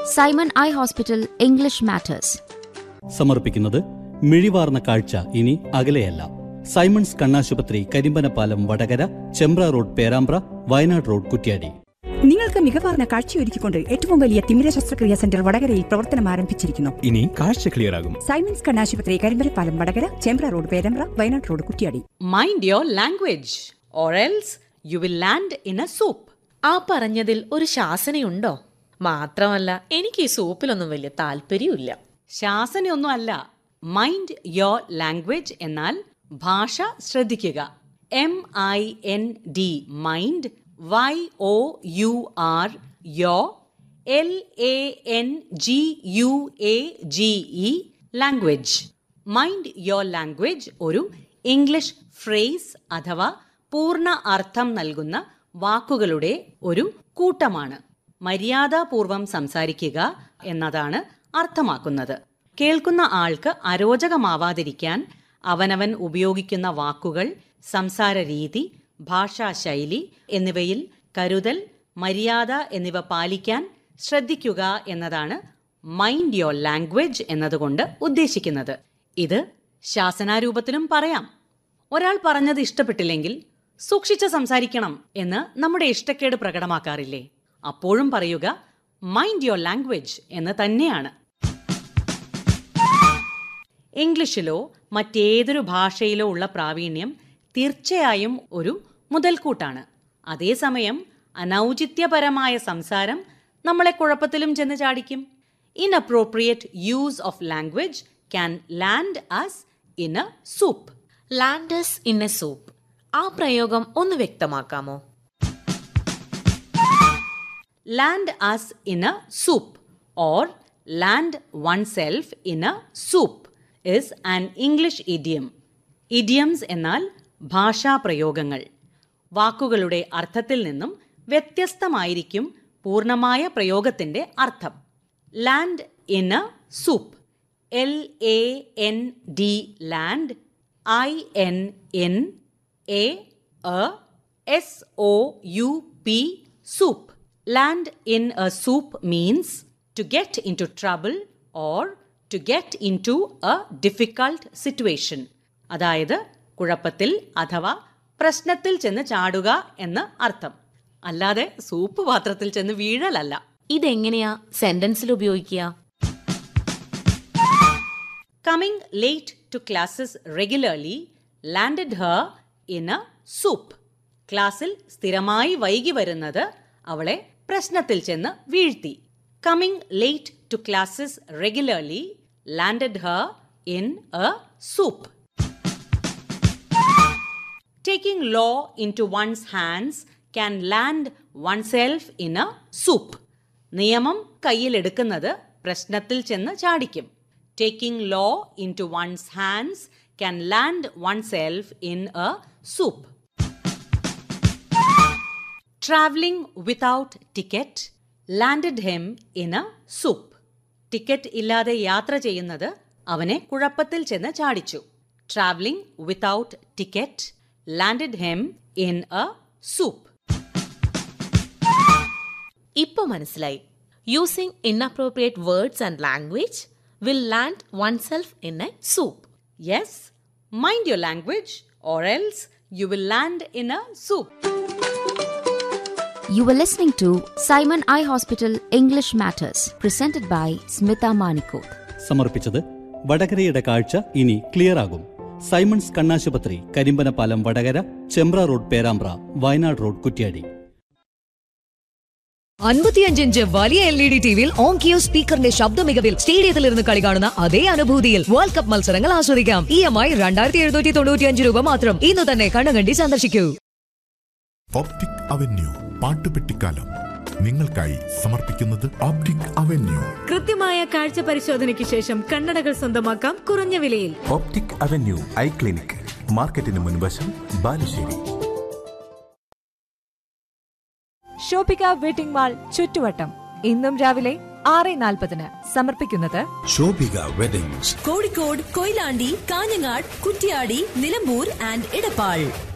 Simon eye hospital English matters സമർപ്പിക്കുന്നത് മിഴിവാർന്ന കാഴ്ച ഇനി അകലെയല്ല സൈമൺസ് കണ്ണാശുപത്രി കരിമ്പനപ്പാലം വടകര ചെമ്പ്ര റോഡ് പേരാമ്പ്ര വയനാട് റോഡ് കുറ്റ്യാടി നിങ്ങൾക്ക് മികവാർന്ന കാഴ്ചയൊരുക്കിക്കൊണ്ട് ഏറ്റവും വലിയ തിമിര ശസ്ത്രക്രിയാ സെന്റർ വടകരയിൽ പ്രവർത്തനം ആരംഭിച്ചിരിക്കുന്നു ഇനി കാഴ്ച ക്ലിയർ ആകും സൈമൻസ് കണ്ണാശുപത്രി Karimbalappalam Vadakara Chembra road Perambra Wayanad road Kuttiadi mind your language or else you will land in a soup ആ പറഞ്ഞതിൽ ഒരു ശാസനയുണ്ടോ മാത്രമല്ല എനിക്ക് ഈ സൂപ്പിലൊന്നും വലിയ താല്പര്യമില്ല ശാസനയൊന്നും അല്ല മൈൻഡ് യോർ ലാംഗ്വേജ് എന്നാൽ ഭാഷ ശ്രദ്ധിക്കുക M I N D mind Y O U R your L A N G U A G E language mind your language ഒരു ഇംഗ്ലീഷ് ഫ്രേസ് അഥവാ പൂർണ്ണ അർത്ഥം നൽകുന്ന വാക്കുകളുടെ ഒരു കൂട്ടമാണ് മര്യാദാപൂർവം സംസാരിക്കുക എന്നതാണ് അർത്ഥമാക്കുന്നത് കേൾക്കുന്ന ആൾക്ക് അരോചകമാവാതിരിക്കാൻ അവനവൻ ഉപയോഗിക്കുന്ന വാക്കുകൾ സംസാര രീതി ഭാഷാശൈലി എന്നിവയിൽ കരുതൽ മര്യാദ എന്നിവ പാലിക്കാൻ ശ്രദ്ധിക്കുക എന്നതാണ് മൈൻഡ് യോർ ലാംഗ്വേജ് എന്നതുകൊണ്ട് ഉദ്ദേശിക്കുന്നത് ഇത് ശാസനാരൂപത്തിലും പറയാം ഒരാൾ പറഞ്ഞത് ഇഷ്ടപ്പെട്ടില്ലെങ്കിൽ സൂക്ഷിച്ച് സംസാരിക്കണം എന്ന് നമ്മുടെ ഇഷ്ടക്കേട് പ്രകടമാക്കാറില്ലേ അപ്പോഴും പറയുക മൈൻഡ് യോർ ലാംഗ്വേജ് എന്ന് തന്നെയാണ് ഇംഗ്ലീഷിലോ മറ്റേതൊരു ഭാഷയിലോ ഉള്ള പ്രാവീണ്യം തീർച്ചയായും ഒരു മുതൽക്കൂട്ടാണ് അതേസമയം അനൗചിത്യപരമായ സംസാരം നമ്മളെ കുഴപ്പത്തിലും ചെന്ന് ചാടിക്കും inappropriate use of language can land us in a soup lands in a soup ആ പ്രയോഗം ഒന്ന് വ്യക്തമാക്കാമോ land us in a soup or land oneself in a soup is an English idiom. Idioms എന്നാൽ ഭാഷാപ്രയോഗങ്ങൾ വാക്കുകളുടെ അർത്ഥത്തിൽ നിന്നും വ്യത്യസ്തമായിരിക്കും പൂർണ്ണമായ പ്രയോഗത്തിന്റെ അർത്ഥം land in a soup L A N D land I N N A S O U P soup Land in a soup means to get into trouble or to get into a difficult situation. അതായത് കുഴപ്പത്തിൽ അഥവാ പ്രശ്നത്തിൽ ചെന്ന് ചാടുക എന്ന് അർത്ഥം അല്ലാതെ soup പാത്രത്തിൽ ചെന്ന് വീഴലല്ല ഇതെങ്ങനെയാ സെന്റൻസിൽ ഉപയോഗിക്കുക coming late to classes regularly landed her in a soup ക്ലാസ്സിൽ സ്ഥിരമായി വൈകി വരുന്നത് അവളെ പ്രശ്നത്തിൽ ചെന്ന് വീഴ്ത്തി coming late to classes regularly landed her in a soup taking law into one's hands can land oneself in a soup നിയമം കയ്യിലെടുക്കുന്നത് പ്രശ്നത്തിൽ ചെന്ന് ചാടിക്കും taking law into one's hands can land oneself in a soup travelling without ticket landed him in a soup ticket ഇല്ലാതെ യാത്ര ചെയ്യുന്നത് അവനെ കുഴപ്പത്തിൽ ചെന്ന് ചാടിച്ചു travelling without ticket landed him in a soup ഇപ്പൊ മനസ്സിലായി using inappropriate words and language will land oneself in a soup yes mind your language or else you will land in a soup You were listening to Simon Eye Hospital English Matters, presented by Smita Manikot. സമർപ്പിച്ചത് വടകരയുടെ കാഴ്ച ഇനി clear ആകും Simon's കണ്ണാശുപത്രി Karimbanappalam Vadakara Chembra road Perambra Wayanad road Kuttiadi അൻപത്തിയഞ്ച് inch വലിയ L E D ടിവിയിൽ Onkyo സ്പീക്കറിന്റെ ശബ്ദ മികവിൽ സ്റ്റേഡിയത്തിൽ ഇരുന്ന് കളി കാണുന്ന അതേ അനുഭൂതിയിൽ വേൾഡ് കപ്പ് മത്സരങ്ങൾ ആസ്വദിക്കാം ഇ എം ഐ രണ്ടായിരത്തി എഴുന്നൂറ്റി തൊണ്ണൂറ്റിയഞ്ച് രൂപ മാത്രം ഇന്ന് തന്നെ കണ്ണുകണ്ടി സന്ദർശിക്കൂ ഓപ്റ്റിക് അവന്യൂ പാട്ടുപെട്ടിക്കാലം നിങ്ങൾക്കായി സമർപ്പിക്കുന്നത് ഓപ്റ്റിക് അവന്യൂ കൃത്യമായ കാഴ്ച പരിശോധനയ്ക്ക് ശേഷം കണ്ണടകൾ സ്വന്തമാക്കാം കുറഞ്ഞ വിലയിൽ ഓപ്റ്റിക് അവന്യൂ ഐ ക്ലിനിക് മാർക്കറ്റിന് മുൻവശം ബാലുശ്ശേരി ഷോപ്പിക വെഡിംഗ് മാൾ ചുറ്റുവട്ടം ഇന്നും രാവിലെ ആറ് നാൽപ്പതിന് സമർപ്പിക്കുന്നത് ശോഭിക വെഡിങ്സ് കോഴിക്കോട് കൊയിലാണ്ടി കാഞ്ഞങ്ങാട് കുറ്റ്യാടി നിലമ്പൂർ ആൻഡ് ഇടപ്പാൾ